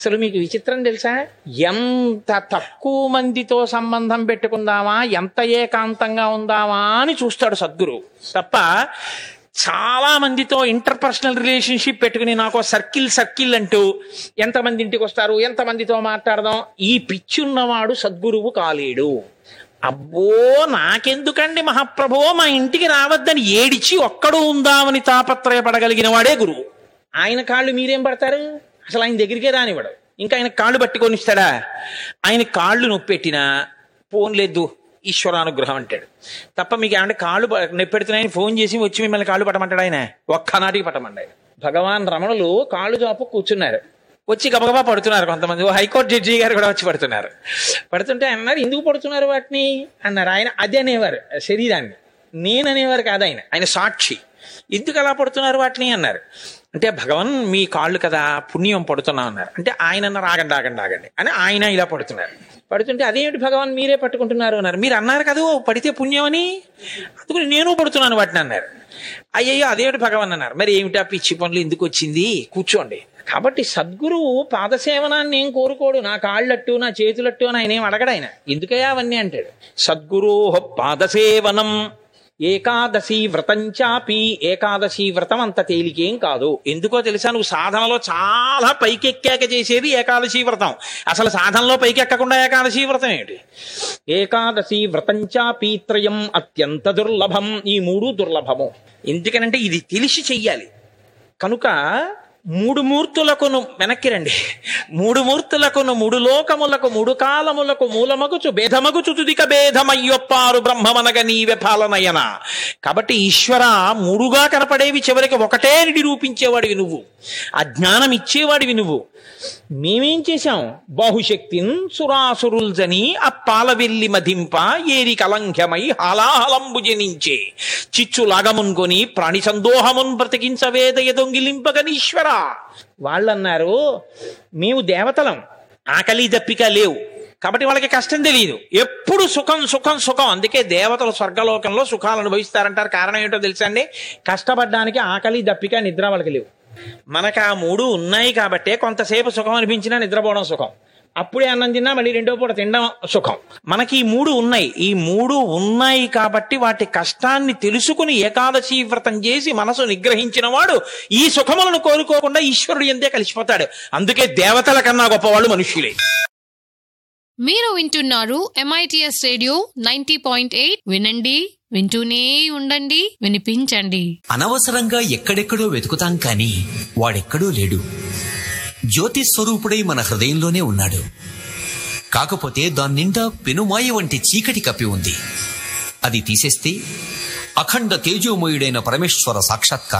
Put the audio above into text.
అసలు మీకు విచిత్రం తెలుసా ఎంత తక్కువ మందితో సంబంధం పెట్టుకుందామా ఎంత ఏకాంతంగా ఉందామా అని చూస్తాడు సద్గురు తప్ప చాలా మందితో ఇంటర్పర్సనల్ రిలేషన్షిప్ పెట్టుకుని నాకు సర్కిల్ సర్కిల్ అంటూ ఎంతమంది ఇంటికి వస్తారు ఎంతమందితో మాట్లాడదాం ఈ పిచ్చున్నవాడు సద్గురువు కాలేడు అబ్బో నాకెందుకండి మహాప్రభో మా ఇంటికి రావద్దని ఏడిచి ఒక్కడు ఉందామని తాపత్రయపడగలిగిన వాడే గురువు ఆయన కాళ్ళు మీరేం పడతారు అసలు ఆయన దగ్గరికే రానివ్వడు ఇంకా ఆయన కాళ్ళు పట్టుకొని ఇస్తాడా ఆయన కాళ్ళు నొప్పెట్టినా ఫోన్ లేదు ఈశ్వరానుగ్రహం అంటాడు తప్ప మీకు ఏమంటే కాళ్ళు ప- నొప్పెడుతున్నాయని ఫోన్ చేసి వచ్చి మిమ్మల్ని కాళ్ళు పట్టమంటాడు ఆయన ఒక్కనాటికి పట్టమంటాడు భగవాన్ రమణులు కాళ్ళు చాపు కూర్చున్నారు వచ్చి గబగబా పడుతున్నారు కొంతమంది ఓ హైకోర్టు జడ్జి గారు కూడా వచ్చి పడుతున్నారు పడుతుంటే ఆయన అన్నారు ఎందుకు పడుతున్నారు వాటిని అన్నారు ఆయన అది అనేవారు శరీరాన్ని నేను అనేవారు కాదు ఆయన ఆయన సాక్షి ఎందుకు అలా పడుతున్నారు వాటిని అన్నారు అంటే భగవన్ మీ కాళ్ళు కదా పుణ్యం పడుతున్నా అన్నారు అంటే ఆయన అన్నారు ఆగండి ఆగండి ఆగండి అని ఆయన ఇలా పడుతున్నారు పడుతుంటే అదేమిటి భగవాన్ మీరే పట్టుకుంటున్నారు అన్నారు మీరు అన్నారు కదా ఓ పడితే పుణ్యం అని అందుకని నేను పడుతున్నాను వాటిని అన్నారు అయ్యయ్యో అదేమిటి భగవాన్ అన్నారు మరి ఏమిటా పిచ్చి పనులు ఎందుకు వచ్చింది కూర్చోండి కాబట్టి సద్గురువు పాదసేవనాన్ని ఏం కోరుకోడు నా కాళ్ళట్టు నా చేతులట్టు అని ఆయన ఏం అడగడు ఆయన ఎందుకయ్యా అవన్నీ అంటాడు సద్గురో పాదసేవనం ఏకాదశి వ్రతం చాపి ఏకాదశి వ్రతం అంత తేలికేం కాదు ఎందుకో తెలుసా నువ్వు సాధనలో చాలా పైకెక్కాక చేసేది ఏకాదశి వ్రతం అసలు సాధనలో పైకెక్కకుండా ఏకాదశి వ్రతం ఏంటి ఏకాదశి వ్రతం చాపి త్రయం అత్యంత దుర్లభం ఈ మూడు దుర్లభము ఎందుకనంటే ఇది తెలిసి చెయ్యాలి కనుక మూడు మూర్తులకును వెనక్కి రండి మూడు మూర్తులకును మూడు లోకములకు మూడు కాలములకు మూలమగుచు భేదమగుచు తుదిక భేదమయ్యొప్పారు బ్రహ్మమనగ నీవె పాలనయన కాబట్టి ఈశ్వర మూడుగా కనపడేవి చివరికి ఒకటే అని నిరూపించేవాడివి నువ్వు ఆ జ్ఞానం ఇచ్చేవాడివి నువ్వు మేమేం చేశాం బాహుశక్తిన్ సురాసురుల్జని అప్పాల వెల్లి మధింప ఏరి కలంఘ్యమై హాలాహలంబు జనించే చిచ్చు లాగమున్కొని ప్రాణి సందోహమున్ బ్రతికించవేద ఎదొంగిలింపగనీశ్వర వాళ్ళన్నారు మేము దేవతలం ఆకలి దప్పిక లేవు కాబట్టి వాళ్ళకి కష్టం తెలియదు ఎప్పుడు సుఖం సుఖం సుఖం అందుకే దేవతలు స్వర్గలోకంలో సుఖాలు అనుభవిస్తారంటారు కారణం ఏంటో తెలుసా అండి కష్టపడడానికి ఆకలి దప్పిక నిద్ర వాళ్ళకి లేవు మనకు ఆ మూడు ఉన్నాయి కాబట్టే కొంతసేపు సుఖం అనిపించినా నిద్రపోవడం సుఖం అప్పుడే అన్నం తిన్నా మళ్ళీ రెండో పూట తినడం సుఖం మనకి ఈ మూడు ఉన్నాయి ఈ మూడు ఉన్నాయి కాబట్టి వాటి కష్టాన్ని తెలుసుకుని ఏకాదశి వ్రతం చేసి మనసు నిగ్రహించిన వాడు ఈ సుఖములను కోరుకోకుండా ఈశ్వరుడు ఎందే కలిసిపోతాడు అందుకే దేవతల కన్నా గొప్పవాళ్ళు మనుష్యులే మీరు వింటున్నారు MITS radio ninety point eight వినండి వింటూనే ఉండండి వినిపించండి అనవసరంగా ఎక్కడెక్కడో వెతుకుతాం కాని వాడెక్కడో లేడు జ్యోతి స్వరూపుడై మన హృదయంలోనే ఉన్నాడు కాకపోతే దాని నిండా పెనుమాయ వంటి చీకటి కప్పి ఉంది అది తీసేస్తే అఖండ తేజోమయుడైన పరమేశ్వర సాక్షాత్కారం